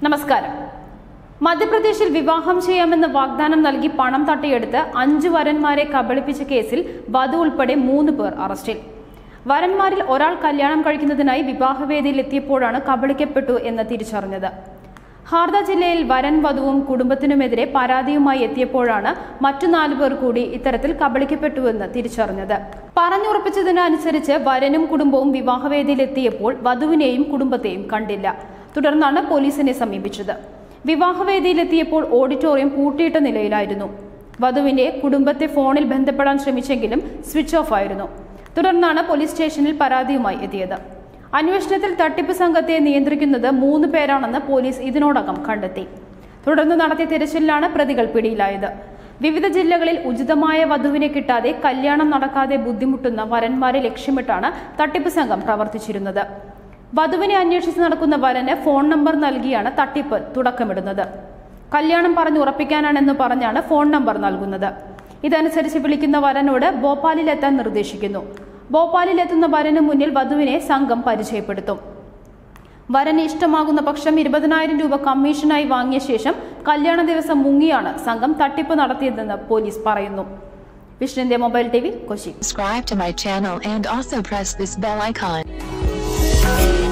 നമസ്കാരം മധ്യപ്രദേശിൽ വിവാഹം ചെയ്യാമെന്ന് വാഗ്ദാനം നൽകി പണം തട്ടിയെടുത്ത് അഞ്ചു വരന്മാരെ കബളിപ്പിച്ച കേസിൽ വധു ഉൾപ്പെടെ മൂന്ന് പേർ അറസ്റ്റിൽ വരന്മാരിൽ ഒരാൾ കല്യാണം കഴിക്കുന്നതിനായി വിവാഹവേദിയിൽ എത്തിയപ്പോഴാണ് കബളിക്കപ്പെട്ടു എന്ന് തിരിച്ചറിഞ്ഞത് ഹാർദ ജില്ലയിൽ വരൻ വധുവും കുടുംബത്തിനുമെതിരെ പരാതിയുമായി എത്തിയപ്പോഴാണ് മറ്റു നാലു പേർ കൂടി ഇത്തരത്തിൽ കബളിക്കപ്പെട്ടുവെന്ന് തിരിച്ചറിഞ്ഞത് പറഞ്ഞുറപ്പിച്ചതിനനുസരിച്ച് വരനും കുടുംബവും വിവാഹവേദിയിൽ എത്തിയപ്പോൾ വധുവിനെയും കുടുംബത്തെയും കണ്ടില്ല തുടർന്നാണ് പോലീസിനെ സമീപിച്ചത് വിവാഹവേദിയിലെത്തിയപ്പോൾ ഓഡിറ്റോറിയം പൂട്ടിയിട്ട നിലയിലായിരുന്നു വധുവിന്റെ കുടുംബത്തെ ഫോണിൽ ബന്ധപ്പെടാൻ ശ്രമിച്ചെങ്കിലും സ്വിച്ച് ഓഫ് ആയിരുന്നു തുടർന്നാണ് പോലീസ് സ്റ്റേഷനിൽ പരാതിയുമായി എത്തിയത് അന്വേഷണത്തിൽ തട്ടിപ്പ് സംഘത്തെ നിയന്ത്രിക്കുന്നത് മൂന്ന് പേരാണെന്ന് പോലീസ് ഇതിനോടകം കണ്ടെത്തി തുടർന്ന് നടത്തിയ തിരച്ചിലിലാണ് പ്രതികൾ പിടിയിലായത് വിവിധ ജില്ലകളിൽ ഉചിതമായ വധുവിനെ കിട്ടാതെ കല്യാണം നടക്കാതെ ബുദ്ധിമുട്ടുന്ന വരന്മാരെ ലക്ഷ്യമിട്ടാണ് തട്ടിപ്പ് സംഘം പ്രവർത്തിച്ചിരുന്നത് വധുവിനെ അന്വേഷിച്ച് നടക്കുന്ന വരന് ഫോൺ നമ്പർ നൽകിയാണ് തട്ടിപ്പ് തുടക്കമിടുന്നത് കല്യാണം പറഞ്ഞു ഉറപ്പിക്കാനാണെന്ന് പറഞ്ഞാണ് ഫോൺ നമ്പർ നൽകുന്നത് ഇതനുസരിച്ച് വിളിക്കുന്ന വരനോട് ഭോപ്പാലിലെത്താൻ നിർദ്ദേശിക്കുന്നു ഭോപ്പാലിലെത്തുന്ന വരന് മുന്നിൽ വധുവിനെ സംഘം പരിചയപ്പെടുത്തും വരന് ഇഷ്ടമാകുന്ന പക്ഷം ഇരുപതിനായിരം രൂപ കമ്മീഷനായി വാങ്ങിയ ശേഷം കല്യാണ ദിവസം മുങ്ങിയാണ് സംഘം തട്ടിപ്പ് നടത്തിയതെന്ന് പോലീസ് പറയുന്നു വിഷ്ണുന്റെ mobile T V Kochi Subscribe to my channel and also press this bell icon.